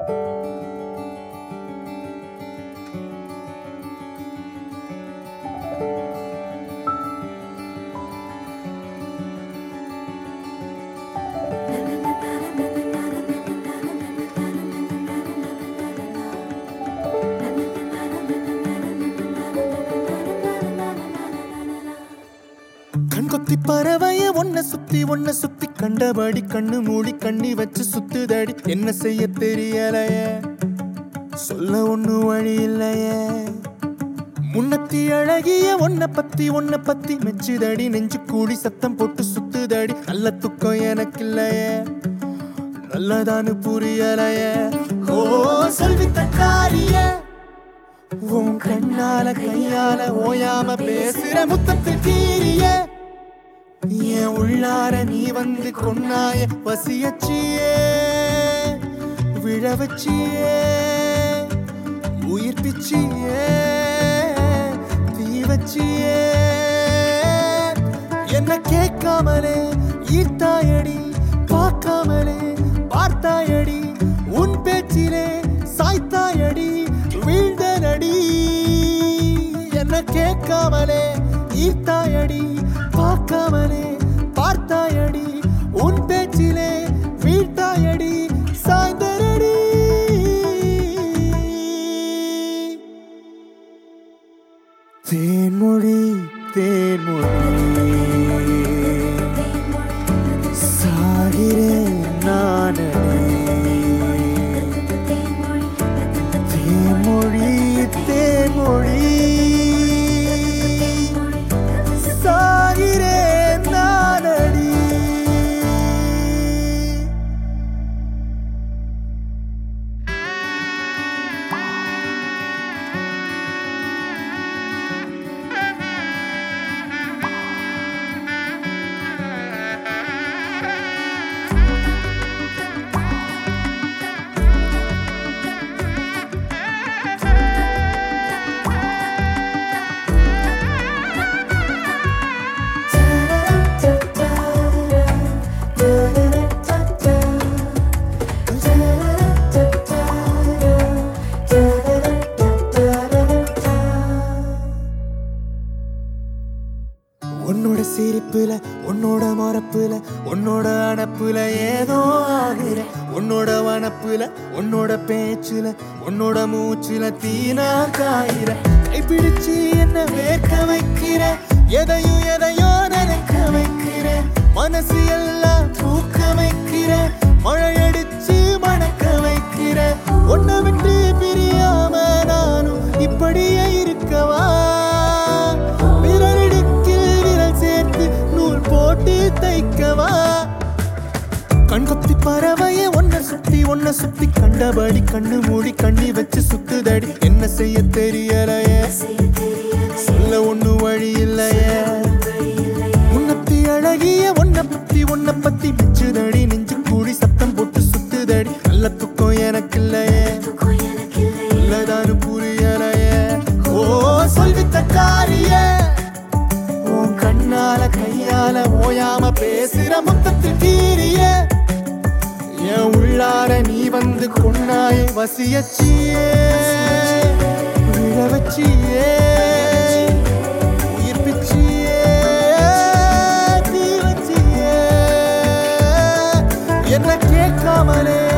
கண்கொத்தி பறவைய ஒன்ன சுத்தி ஒன்ன சுத்தி கண்டபடி கண்ணு மூடி கண்ணி வச்சு சுத்துதடி என்ன செய்ய தெரியலையே சொல்ல ஒண்ணு வழி இல்லையே முன்னத்தி அழகிய ஒன்ன பத்தி ஒன்ன பத்தி மெச்சுதடி நெஞ்சு கூடி சத்தம் போட்டு சுத்துதடி நல்ல துக்கம் எனக்கு இல்லையே நல்லதானு புரியலையே ஓ செல்வி தக்காரிய உன் கண்ணால கையால ஓயாம பேசுற முத்தத்து கீரிய என் உள்ளார நீ வந்து கொன்னாய பசியச்சியே விழ வச்சியே உயிர் பிச்சியே தீ வச்சியே என்ன கேட்காமலே ஈர்த்தாயடி பார்க்காமலே பார்த்தாயடி உன் பேச்சிலே சாய்த்தாயடி வீழ்ந்தனடி என்ன கேட்காமலே ஈர்த்தாயடி பார்க்காமலே பார்த்தாயடி உன் பேச்சிலே வீழ்த்தாயடி சாய்ந்தரடி தேன்மொழி தேன்மொழி சாகிறேன் நானடி தேன்மொழி தேன்மொழி சாகிறேன் நானடி உன்னோட சிரிப்புல உன்னோட மரப்புல உன்னோட அணப்புல ஏதோ ஆகுற உன்னோட வனப்புல உன்னோட பேச்சுல உன்னோட மூச்சுல தீனா காயிற கைப்பிடிச்சு என்ன வேர்க்க வைக்கிற எதையும் எதையோ நினைக்க வைக்கிற மனசு எல்லாம் தூக்க வைக்கிற மழையடிச்சு மணக்க வைக்கிற உன்னை விட்டு பிரியாம நானும் இப்படியே இருக்கவா விரலிடுக்கில் விரல் சேர்த்து நூல் போட்டு தைக்கவா கண்கொத்தி பறவைய ஒன்ன சுத்தி ஒன்ன சுத்தி கண்டபடி கண்ணு மூடி கண்ணி வச்சு சுத்துதடி என்ன செய்ய தெரியலையே சொல்ல ஒண்ணு வழி இல்லையே உன்னத்தி அழகிய ஒன்ன பத்தி ஒன்ன பத்தி மிச்சுதடி நெஞ்சு கூடி சத்தம் போட்டு சுத்துதடி நல்ல துக்கம் எனக்கு இல்லையே உள்ளதாரு புரியலையே ஓ சொல்வித்த காரியே உன் கண்ணால கையால ஓயாம பேசுற மொத்தத்தில் கீரிய என் உள்ளார நீ வந்து கொண்டாய் வசியச்சியே விழ வச்சியே உயிர் பிச்சியே தீ வச்சியே என்ன கேட்காமலே